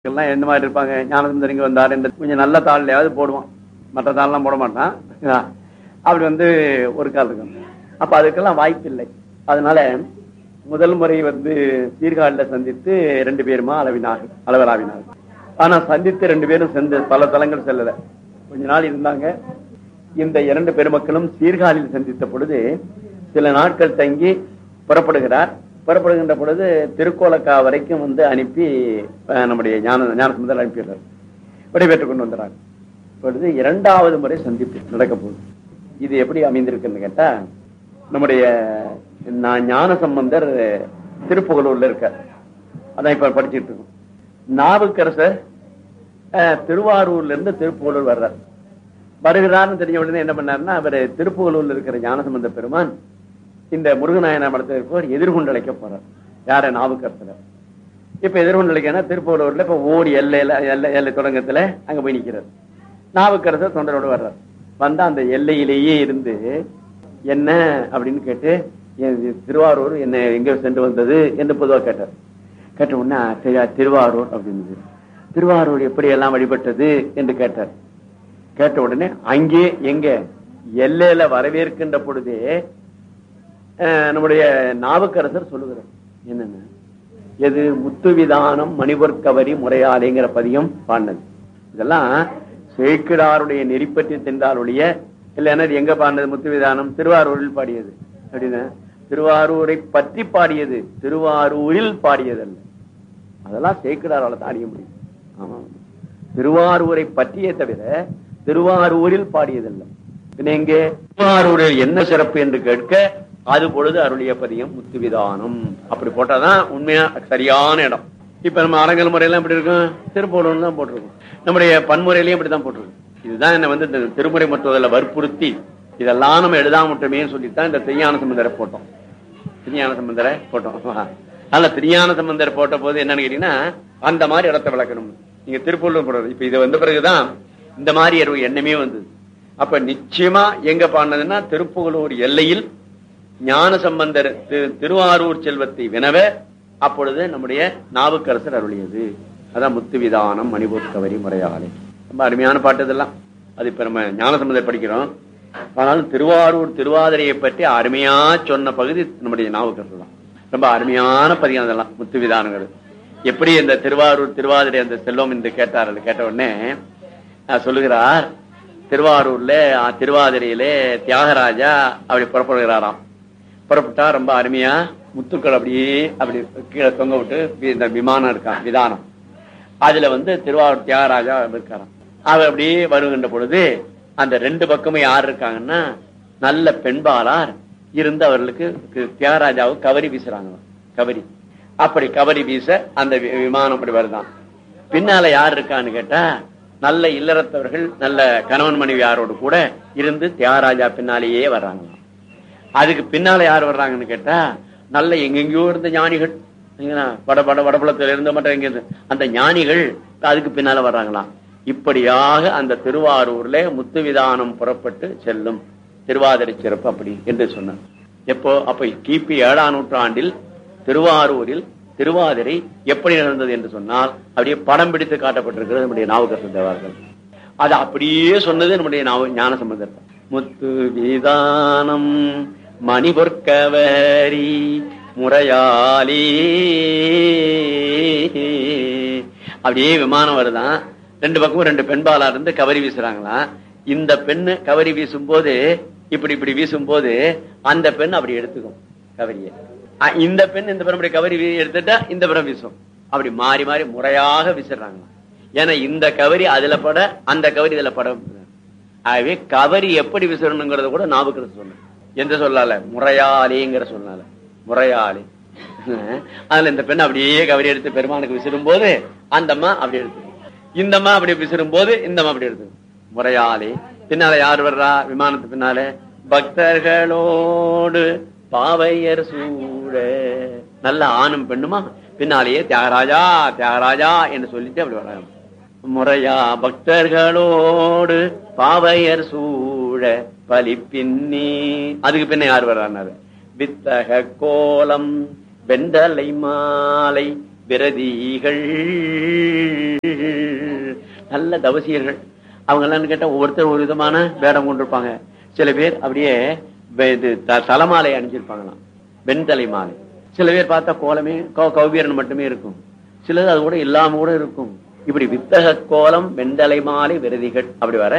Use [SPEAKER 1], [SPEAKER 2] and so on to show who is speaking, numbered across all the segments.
[SPEAKER 1] எல்லாம் எந்த மாதிரி இருப்பாங்க ஞானசுந்தர் இங்க வந்தார் இந்த கொஞ்சம் நல்ல தாள்லையாவது போடுவான் மற்ற தாள்லாம் போட மாட்டான் ஆ. அப்படி வந்து ஒரு கால் இருக்கும் அப்ப அதுக்கெல்லாம் வாய்ப்பு இல்லை அதனால முதல் முறை வந்து சீர்காழில சந்தித்து ரெண்டு பேருமா அளவினார்கள் அளவலாவினார்கள் ஆனா சந்தித்து ரெண்டு பேரும் சென்று பல தலங்கள் செல்லல கொஞ்ச நாள் இருந்தாங்க இந்த இரண்டு பெருமக்களும் சீர்காழியில் சந்தித்த பொழுது சில நாட்கள் தங்கி புறப்படுகிறார் புறப்படுகின்ற பொழுது திருக்கோலக்கா வரைக்கும் வந்து அனுப்பி அஹ், நம்முடைய ஞான ஞானசுந்தர் அனுப்பிடுறார் விடைபெற்றுக் கொண்டு வந்துறாங்க பொழுது இரண்டாவது முறை சந்திப்பு நடக்க போகுது இது எப்படி அமைந்திருக்குன்னு கேட்டா நம்முடைய நான் ஞான சம்பந்தர் திருப்புகலூர்ல இருக்கார் அதான் இப்ப படிச்சிட்டு இருக்கோம் நாவுக்கரசர் அஹ், திருவாரூர்ல இருந்து திருப்புகலூர் வர்றார் வருகிறார்னு தெரிஞ்ச உடனே என்ன பண்ணாருன்னா அவர் திருப்புகலூர்ல இருக்கிற ஞானசம்பந்த பெருமான் இந்த முருகநாயன மடத்தில் இருப்பவர் எதிர்கொண்டு அழைக்க போறார் யார நாவுக்கரசர் இப்ப எதிர்கொண்டு அழைக்கனா திருப்புகலூர்ல இப்ப ஓடி எல்லையில எல்லை எல்லை தொடங்கத்துல அங்க போய் நிக்கிறார் நாவுக்கரசர் தொண்டரோடு வர்றார் வந்தா அந்த எல்லையிலேயே இருந்து என்ன அப்படின்னு கேட்டு என் திருவாரூர் என்ன எங்க சென்று வந்தது என்று பொதுவாக கேட்டார் கேட்ட உடனே "திரு- திருவாரூர் அப்படின்னு திருவாரூர் எப்படி எல்லாம் வழிபட்டது என்று கேட்டார் கேட்ட உடனே அங்கே எங்க எல்லையில வரவேற்கின்ற பொழுதே அஹ், நம்முடைய நாவுக்கரசர் சொல்லுகிறார் என்னன்னு எது முத்துவிதானம் மணிபொற்கவரி முறையாலேங்கிற பதியம் பாடினது இதெல்லாம் சேக்கிடாருடைய நெறிப்பற்றி தென்றாருடைய இல்லைன்னா இது எங்க பாடினது முத்துவிதானம் திருவாரூரில் பாடியது அப்படின்னு திருவாரூரை பற்றி பாடியது திருவாரூரில் பாடியது அல்ல அதெல்லாம் சேக்கிடாரால தான் அறிய முடியும் ஆமா திருவாரூரை பற்றியே தவிர திருவாரூரில் பாடியதல்ல பின்ன எங்கே திருவாரூரில் என்ன சிறப்பு என்று கேட்க அது பொழுது அருளிய பதியம் முத்துவிதானம் அப்படி போட்டாதான் உண்மையா சரியான இடம் இப்ப நம்ம அரங்கல் முறையெல்லாம் எப்படி இருக்கும் திருப்பூர்ல தான் போட்டிருக்கோம் நம்முடைய பன்முறையிலையும் இப்படிதான் போட்டிருக்கோம் இதுதான் என்ன வந்து இந்த திருமுறை மற்றதில் வற்புறுத்தி இதெல்லாம் நம்ம எழுதாம மட்டுமே சொல்லித்தான் இந்த தெய்யான சம்பந்தரை போட்டோம் திருஞான சம்பந்தரை போட்டோம் அல்ல திருஞான சம்பந்தர் போட்ட போது என்னன்னு கேட்டீங்கன்னா அந்த மாதிரி இடத்தை விளக்கணும் நீங்க திருப்பூர்ல போடுறது இப்ப இது வந்த பிறகுதான் இந்த மாதிரி ஒரு எண்ணமே வந்தது அப்ப நிச்சயமா எங்க பாடினதுன்னா திருப்புகலூர் எல்லையில் ஞான சம்பந்தர் திரு- திருவாரூர் செல்வத்தை வினவ அப்பொழுது நம்முடைய நாவுக்கரசர் அருளியது அதான் முத்துவிதானம் மணிபூர்கவரி முறையாலே ரொம்ப அருமையான பாட்டு இதெல்லாம் அது இப்ப நம்ம ஞானசம்பந்தர் படிக்கிறோம் ஆனாலும் திருவாரூர் திருவாதிரையை பற்றி அருமையா சொன்ன பகுதி நம்முடைய நாவுக்கரசர் தான் ரொம்ப அருமையான பதிகம் அதெல்லாம் முத்துவிதானங்கள் எப்படி இந்த திருவாரூர் திருவாதிரை அந்த செல்வம் என்று கேட்டார்கள் கேட்ட உடனே அஹ், சொல்லுகிறார் திருவாரூர்ல அஹ், திருவாதிரையிலே தியாகராஜா அப்படி புறப்படுகிறாராம் புறப்பட்டா ரொம்ப அருமையா முத்துக்கள் அப்படியே அப்படி கீழே தொங்க விட்டு வி- இந்த விமானம் இருக்கான் விதானம் அதுல வந்து திருவாரூர் தியாகராஜா இருக்காராம் அவர் அப்படியே வருகின்ற பொழுது அந்த ரெண்டு பக்கமும் யார் இருக்காங்கன்னா நல்ல பெண்பாளார் இருந்து அவர்களுக்கு கு- தியாகராஜாவுக்கு கவரி வீசுறாங்களாம் கவரி அப்படி கவரி வீச அந்த வி- விமானம் அப்படி வருதான் பின்னால யார் இருக்கான்னு கேட்டா நல்ல இல்லறத்தவர்கள் நல்ல கணவன் மனைவி யாரோடு கூட இருந்து தியாகராஜா பின்னாலேயே வர்றாங்களாம் அதுக்கு பின்னால யார் வர்றாங்கன்னு கேட்டா நல்ல எங்கெங்கயோ இருந்த ஞானிகள் சரிங்களா? வட வட வடபுலத்துல இருந்த மட்டும் எங்க இருந்து அந்த ஞானிகள் அதுக்கு பின்னால வர்றாங்களாம் இப்படியாக அந்த திருவாரூர்ல முத்துவிதானம் புறப்பட்டு செல்லும் திருவாதிரை சிறப்பு அப்படி என்று சொன்னார் எப்போ அப்ப கிபி ஏழாம் நூற்றாண்டில் திருவாரூரில் திருவாதிரை எப்படி நடந்தது என்று சொன்னால் அப்படியே படம் பிடித்து காட்டப்பட்டிருக்கிறது நம்முடைய நாவுக்கரசு தேவார்கள் அது அப்படியே சொன்னது நம்முடைய நாவ- ஞான சம்பந்தர் முத்து விதானம் மணிபொற்கவரி முறையாலி அப்படியே விமானம் வருதான் ரெண்டு பக்கமும் ரெண்டு பெண்பாலா இருந்து கவரி வீசுறாங்களாம் இந்த பெண்ணு கவரி வீசும் போது இப்படி இப்படி வீசும் போது அந்த பெண் அப்படி எடுத்துக்கும் கவரியை அஹ் இந்த பெண் இந்த பெண் அப்படி கவரி வீ- எடுத்துட்டா இந்த பெண் வீசும் அப்படி மாறி மாறி முறையாக வீசுறாங்களாம் ஏன்னா இந்த கவரி அதுல பட அந்த கவரி இதுல பட ஆகவே கவரி எப்படி விசிறணுங்கிறத கூட நாவுக்கிறது சொன்ன எந்த சொல்லால முறையாலேங்கிற சொன்னால முறையாலே அதுல இந்த பெண் அப்படியே கவரி எடுத்து பெருமானுக்கு விசிறும் போது அந்த அம்மா அப்படி எடுத்து இந்த அம்மா அப்படி விசிறும் போது இந்த அம்மா அப்படி எடுத்து முறையாலே பின்னால யார் வர்றா விமானத்து பின்னால பக்தர்களோடு பாவையர் சூழ நல்ல ஆணும் பெண்ணுமா பின்னாலேயே தியாகராஜா தியாகராஜா என்று சொல்லிட்டு அப்படி வர்றாங்க முறையா பக்தர்களோடு பாவையர் சூழ பலி பின்னி அதுக்கு பின்ன யார் வர்றாரு வித்தக கோலம் வெண்டலை மாலை பிரதிகள் நல்ல தவசியர்கள் அவங்க எல்லாம் கேட்டா ஒவ்வொருத்தர் ஒரு விதமான வேடம் கொண்டிருப்பாங்க சில பேர் அப்படியே வெ- இது த- தலைமாலை அணிஞ்சிருப்பாங்களாம் வெண்தலை மாலை சில பேர் பார்த்தா கோலமே கௌ- கௌபீரன் மட்டுமே இருக்கும் சிலது அது கூட இல்லாம கூட இருக்கும் இப்படி வித்தக கோலம் வெண்தலை மாலை விரதிகள் அப்படி வர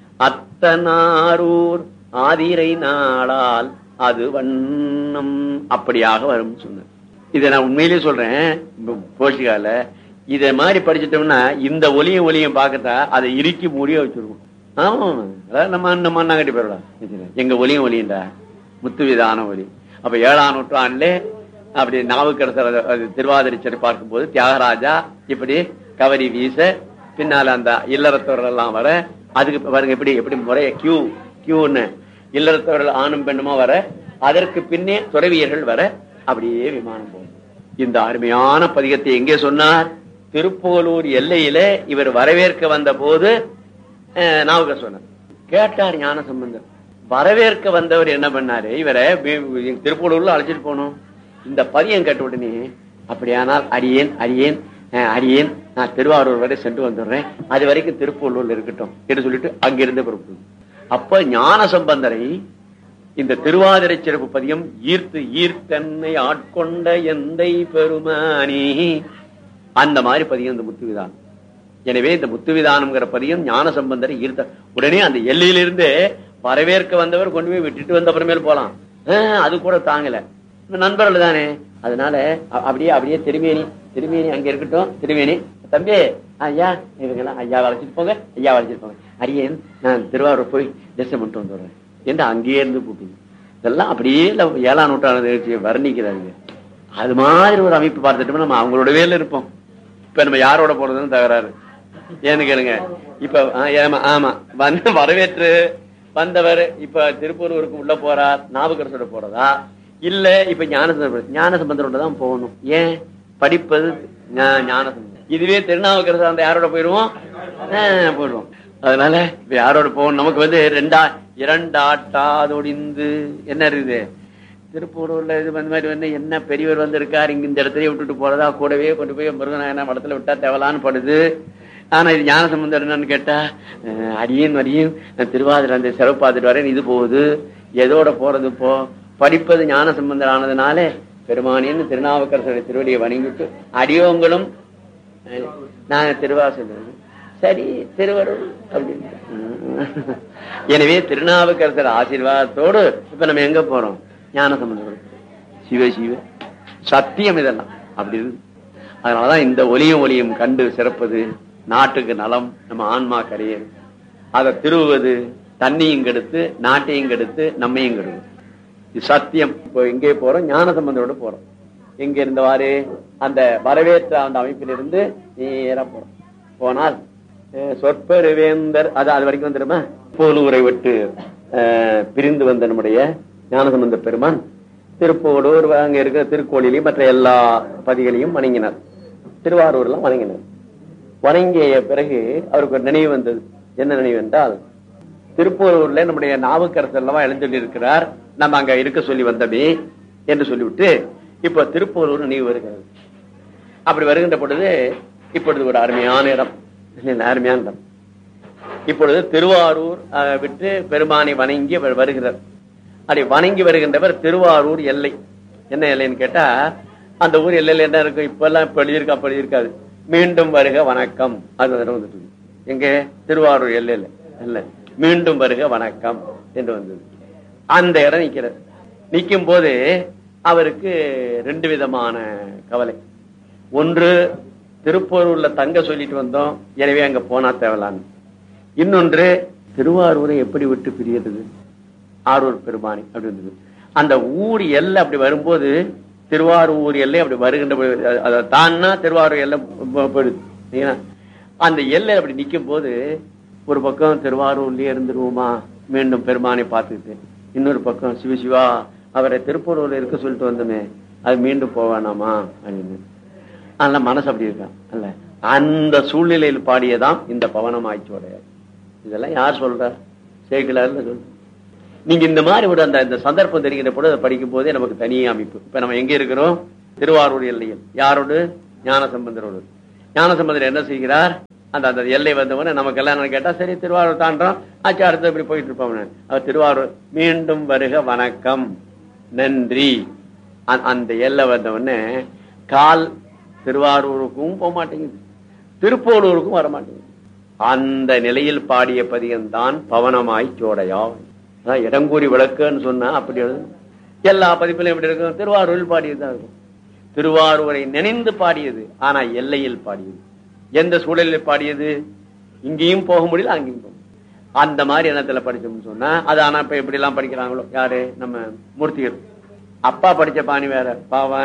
[SPEAKER 1] அத்தனாரூர் ஆதிரை நாளால் அது வண்ணம் அப்படியாக வரும் சொன்னார் இதை நான் உண்மையிலேயே சொல்றேன் ப- போஷிகால இத மாதிரி படிச்சிட்டோம்னா இந்த ஒலியும் ஒலியும் பார்க்கட்டா அதை இறுக்கி மூடிய வச்சிருக்கோம் ஆமா அதாவது நம்ம நம்ம அண்ணாங்கட்டி போயிடலாம் எங்க ஒலியும் ஒலியுண்டா முத்துவிதான ஒலி அப்ப ஏழாம் நூற்றாண்டுல அப்படி நாவுக்கரசர் அது- அது திருவாதிரிச்சரை பார்க்கும்போது தியாகராஜா இப்படி கவரி வீச பின்னால அந்த இல்லறத்தவர்கள் எல்லாம் வர அதுக்கு பாருங்க எப்படி எப்படி முறைய கியூ கியூன்னு இல்லறத்தவர்கள் ஆணும் பெண்ணுமா வர அதற்கு பின்னே துறவியர்கள் வர அப்படியே விமானம் போகும் இந்த அருமையான பதிகத்தை எங்கே சொன்னார் திருப்போலூர் எல்லையில இவர் வரவேற்க வந்த போது நாவுக்கர் சொன்னார் கேட்டார் ஞான சம்பந்தர் வரவேற்க வந்தவர் என்ன பண்ணாரு இவரை வி- வி- திருப்பூலூர்ல அழைச்சிட்டு போகணும் இந்த பதியம் கேட்ட உடனே அப்படியானால் அடியேன் அடியேன் அஹ், அடியேன் நான் திருவாரூர் வரை சென்று வந்துடுறேன் அது வரைக்கும் திருப்பூலூர்ல இருக்கட்டும் என்று சொல்லிட்டு அங்கிருந்து புறப்படும் அப்ப ஞான சம்பந்தரை இந்த திருவாதிரை சிறப்பு பதியம் ஈர்த்து ஈர்த்தன்னை ஆட்கொண்ட எந்தை பெருமானி அந்த மாதிரி பதியம் இந்த முத்துவிதான் எனவே இந்த முத்துவிதானம்ங்கிற பதியம் ஞான சம்பந்தரை ஈர்த்த உடனே அந்த எல்லையிலிருந்து வரவேற்க வந்தவர் கொண்டு போய் விட்டுட்டு வந்த அப்புறமேல் போலாம் ஆஹ், அது கூட தாங்கல நண்பர்கள் தானே அதனால அ- அப்படியே அப்படியே திருமேனி திருமேனி அங்க இருக்கட்டும் திருமேனி தம்பி ஐயா இவங்கெல்லாம் ஐயா அழைச்சிட்டு போங்க ஐயா அழைச்சிட்டு போங்க அரியன் நான் திருவாரூர் போய் தரிசனம் பண்ணிட்டு வந்துடுறேன் என்று அங்கேயே இருந்து கூப்பிடுங்க இதெல்லாம் அப்படியே இல்ல ஏழாம் நூற்றாண்டு நிகழ்ச்சியை வர்ணிக்கிறாங்க அது மாதிரி ஒரு அமைப்பு பார்த்துட்டோம்னா நம்ம அவங்களோடவே இருப்போம் இப்ப நம்ம யாரோட போறதுன்னு தகராறு ஏன்னு கேளுங்க இப்ப ஆ, ஏமா ஆமா வந்து வரவேற்று வந்தவர் இப்ப திருப்பூரூருக்கு உள்ள போறார் நாவுக்கரசோட போறதா இல்ல இப்ப ஞானசம்பந்தர் ஞானசம்பந்தரோட தான் போகணும் ஏன் படிப்பது ஞா- ஞானசம்பந்தர் இதுவே திருநாவுக்கரசர் அந்த யாரோட போயிடுவோம் ஆ, போயிடுவோம் அதனால இப்ப யாரோட போகணும் நமக்கு வந்து ரெண்டா இரண்டாட்டாதொடிந்து என்ன இருக்குது திருப்பூரூர்ல இது வந்து மாதிரி வந்து என்ன பெரியவர் வந்து இருக்காரு இங்க இந்த இடத்துல விட்டுட்டு போறதா கூடவே கொண்டு போய் முருகநாயன மடத்துல விட்டா தேவலான்னு படுது ஆனா இது ஞான சம்பந்தம் என்னன்னு கேட்டா அஹ், அடியேன் வரையும் நான் திருவாதிரை அந்த சிறப்பு பார்த்துட்டு வரேன் இது போகுது எதோட போறது இப்போ படிப்பது ஞான சம்பந்தம் ஆனதுனால பெருமானின்னு திருநாவுக்கரசருடைய திருவடியை வணங்கிட்டு அடியோங்களும் அஹ், நாங்க திருவாசல் சரி திருவருள் அப்படின்னு உம். எனவே திருநாவுக்கரசர் ஆசீர்வாதத்தோடு இப்ப நம்ம எங்க போறோம் ஞான சம்பந்தம் சிவ சிவ சத்தியம் இதெல்லாம் அப்படி இருக்கு அதனாலதான் இந்த ஒலியும் ஒலியும் கண்டு சிறப்பது நாட்டுக்கு நலம் நம்ம ஆன்மா கரையர் அதை திருவுவது தண்ணியும் கெடுத்து நாட்டையும் கெடுத்து நம்மையும் கெடுது இது சத்தியம் இப்போ எங்கே போறோம் ஞான சம்பந்தோட போறோம் எங்க இருந்தவாறு அந்த வரவேற்ற அந்த அமைப்பிலிருந்து நேரா போறோம் போனால் அஹ், சொற்பெருவேந்தர் அது அது வரைக்கும் வந்துருமா போலூரை விட்டு அஹ், பிரிந்து வந்த நம்முடைய ஞானசம்பந்த பெருமான் திருப்போடூர் அங்க இருக்கிற திருக்கோளிலையும் மற்ற எல்லா பதிகளையும் வணங்கினார் திருவாரூர்லாம் வணங்கினார் வணங்கிய பிறகு அவருக்கு ஒரு நினைவு வந்தது என்ன நினைவு என்றால் திருப்பூரூர்ல நம்முடைய நாவுக்கரசர் எல்லாம் எழுந்தொல்லி இருக்கிறார் நம்ம அங்க இருக்க சொல்லி வந்தமே என்று சொல்லிவிட்டு இப்ப திருப்பூரூர் நினைவு வருகிறது அப்படி வருகின்ற பொழுது இப்பொழுது ஒரு அருமையான இடம் இல்ல, அருமையான இடம் இப்பொழுது திருவாரூர் அஹ், விட்டு பெருமானை வணங்கி அவர் வருகிறார் அப்படி வணங்கி வருகின்றவர் திருவாரூர் எல்லை என்ன எல்லைன்னு கேட்டா அந்த ஊர் எல்லையில என்ன இருக்கும் இப்ப எல்லாம் இப்ப எழுதியிருக்கா அப்ப எழுதியிருக்காது மீண்டும் வருக வணக்கம் அது அதில் வந்துட்டு இருக்கு. எங்க திருவாரூர் எல்லையில இல்ல மீண்டும் வருக வணக்கம் என்று வந்தது அந்த இடம் நிக்கிறார் நிக்கும் போது அவருக்கு ரெண்டு விதமான கவலை ஒன்று திருப்பூரூர்ல தங்க சொல்லிட்டு வந்தோம் எனவே அங்க போனா தேவலான்னு இன்னொன்று திருவாரூரை எப்படி விட்டு பிரியறது ஆரூர் பெருமானி அப்படி இருந்தது அந்த ஊர் எல்லை அப்படி வரும்போது திருவாரூர் எல்லை அப்படி வருகின்ற பொழுது, அ- அதை தான்னா திருவாரூர் எல்லை போ- போயிடுது சரிங்களா? அந்த எல்லை அப்படி நிக்கும் போது ஒரு பக்கம் திருவாரூர்லயே இருந்துருவோமா மீண்டும் பெருமானை பார்த்துக்கிட்டு இன்னொரு பக்கம் சிவசிவா அவரை திருப்பூரூர்ல இருக்க சொல்லிட்டு வந்தோமே அது மீண்டும் போவானாமா அப்படின்னு அதனால மனசு அப்படி இருக்கா அல்ல அந்த சூழ்நிலையில் பாடியதாம் இந்த பவனம் ஆய்ச்சியோடைய இதெல்லாம் யார் சொல்ற சேக்கிலார்ல சொல்ற நீங்க இந்த மாதிரி ஒரு அந்த இந்த சந்தர்ப்பம் தெரிகிற பொழுது அதை படிக்கும் போதே நமக்கு தனி அமைப்பு இப்ப நம்ம எங்க இருக்கிறோம் திருவாரூர் எல்லையில் யாரோடு ஞான சம்பந்தரோடு ஞான சம்பந்தர் என்ன செய்கிறார் அந்த அந்த எல்லை வந்தவன நமக்கு எல்லாம் கேட்டா சரி திருவாரூர் தாண்டோம் ஆச்சு அடுத்து இப்படி போயிட்டு இருப்போம் அவர் திருவாரூர் மீண்டும் வருக வணக்கம் நன்றி அ- அந்த எல்லை வந்தவொடனே கால் திருவாரூருக்கும் போக மாட்டேங்குது திருப்போலூருக்கும் வர மாட்டேங்குது அந்த நிலையில் பாடிய பதியம்தான் பவனமாய் சோடையா அதான் இடங்கூறி விளக்குன்னு சொன்னா அப்படி எழுதணும் எல்லா பதிப்பிலும் எப்படி இருக்கும் திருவாரூரில் பாடியதுதான் இருக்கும் திருவாரூரை நினைந்து பாடியது ஆனா எல்லையில் பாடியது எந்த சூழலில் பாடியது இங்கேயும் போக முடியல அங்கேயும் போக முடியல. அந்த மாதிரி எண்ணத்துல படிச்சோம்னு சொன்னா அது ஆனா இப்ப எப்படி எல்லாம் படிக்கிறாங்களோ யாரு நம்ம மூர்த்திகள் அப்பா படிச்ச பாணி வேற பாவ